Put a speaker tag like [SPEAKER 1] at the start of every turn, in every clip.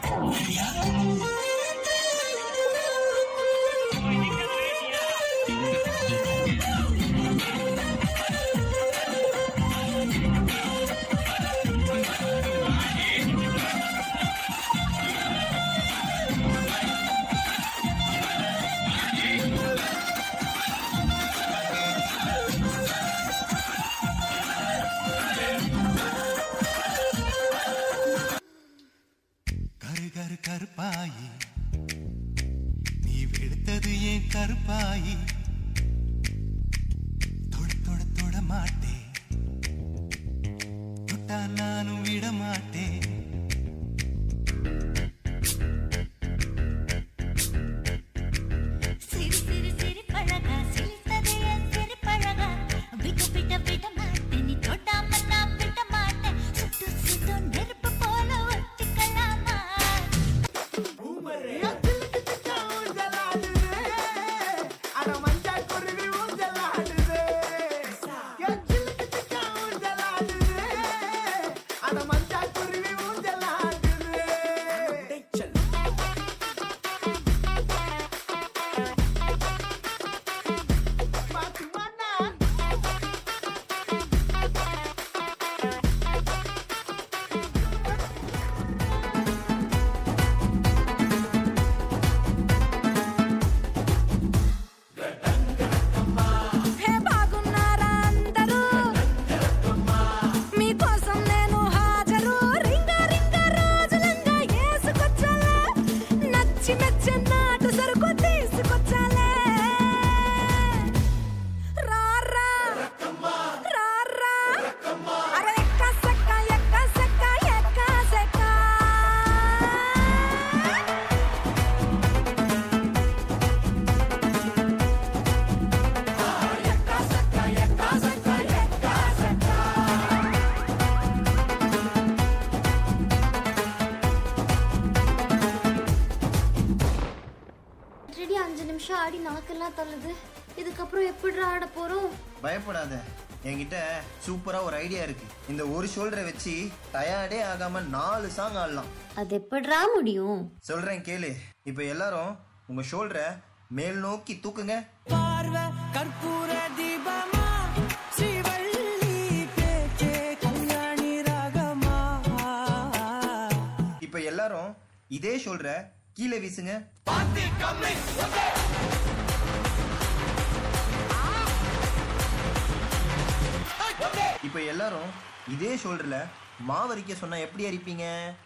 [SPEAKER 1] கரு கரு கருப்பாயி நீ வெளுத்தது ஏன் கருப்பாயி தொட தொட தொட மாட்டேன் தொட்டா நானும் விட மாட்டேன்
[SPEAKER 2] சிறு சிறு சிறு பழகா சிரித்தது என் சிறு பழகா விட்டு விட்ட விட மாட்டேன் நீ தொடாம நான் விட மாட்டேன் சுட்டு சுட்டு நெருப்பு போல ஒட்டிக்கலாமா
[SPEAKER 3] హే బాగున్నారా అందరూ మీకోసం నేను హాజరు రింగ రింగ రోజులంగా ఏసుకొచ్చాలే నచ్చి మెచ్చి నాటు సరుకు తీసుకొచ్చాలే రారా రారా అరే ఎక్క సెక్క ఎక్క సెక్క ఎక్క సెక్క
[SPEAKER 4] ஆல்ரெடி அஞ்சு நிமிஷம் ஆடி நாக்கெல்லாம் தள்ளுது இதுக்கப்புறம் எப்படி ஆட போறோம்
[SPEAKER 5] பயப்படாத என்கிட்ட சூப்பரா ஒரு ஐடியா இருக்கு இந்த ஒரு ஷோல்டரை வச்சு டயர்டே ஆகாம நாலு சாங் ஆடலாம்
[SPEAKER 4] அது எப்படிரா முடியும்
[SPEAKER 5] சொல்றேன் கேளு இப்ப எல்லாரும் உங்க ஷோல்டரை மேல் நோக்கி தூக்குங்க
[SPEAKER 6] பார்வை கற்பூர தீபமா ஸ்ரீவள்ளி பேச்சே கல்யாணி ராகமா
[SPEAKER 5] இப்ப எல்லாரும் இதே ஷோல்டரை கீழே வீசுங்க இப்ப எல்லாரும் இதே ஷோல்டர்ல மாவரிக்க சொன்னா எப்படி அரிப்பீங்க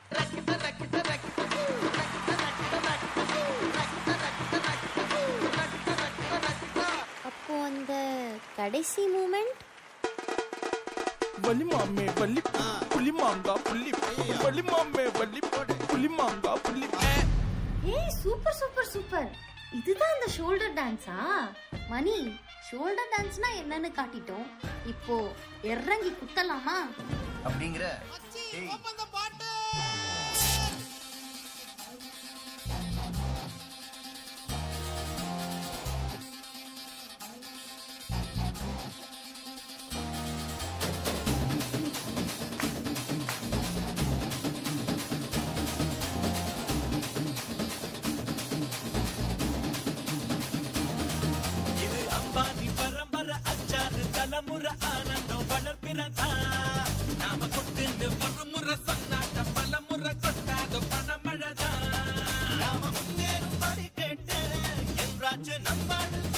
[SPEAKER 4] அப்போ அந்த கடைசி மூமெண்ட்
[SPEAKER 7] வலி மாமே வலி புலி மாங்கா புள்ளி வலி மாமே வலி புலி மாங்கா புள்ளி
[SPEAKER 4] ஏய் சூப்பர் சூப்பர் சூப்பர் இதுதான் அந்த ஷோல்டர் டான்ஸா மணி ஷோல்டர் டான்ஸ்னா என்னன்னு காட்டிட்டோம் இப்போ இறங்கி குத்தலாமா
[SPEAKER 5] அப்படிங்கிற ஏய்,
[SPEAKER 6] இது அம்பானி பரம்பரை அச்சாறு தலைமுறை ஆனந்தம் வளர்ப்பிறந்தா நாம கொண்டு ஒரு முறை சொன்னாட்ட பல முறை கொட்டாத பணமழைதான் நாம முன்னேறும் படி கேட்டு என்றாச்சு நம்மாடு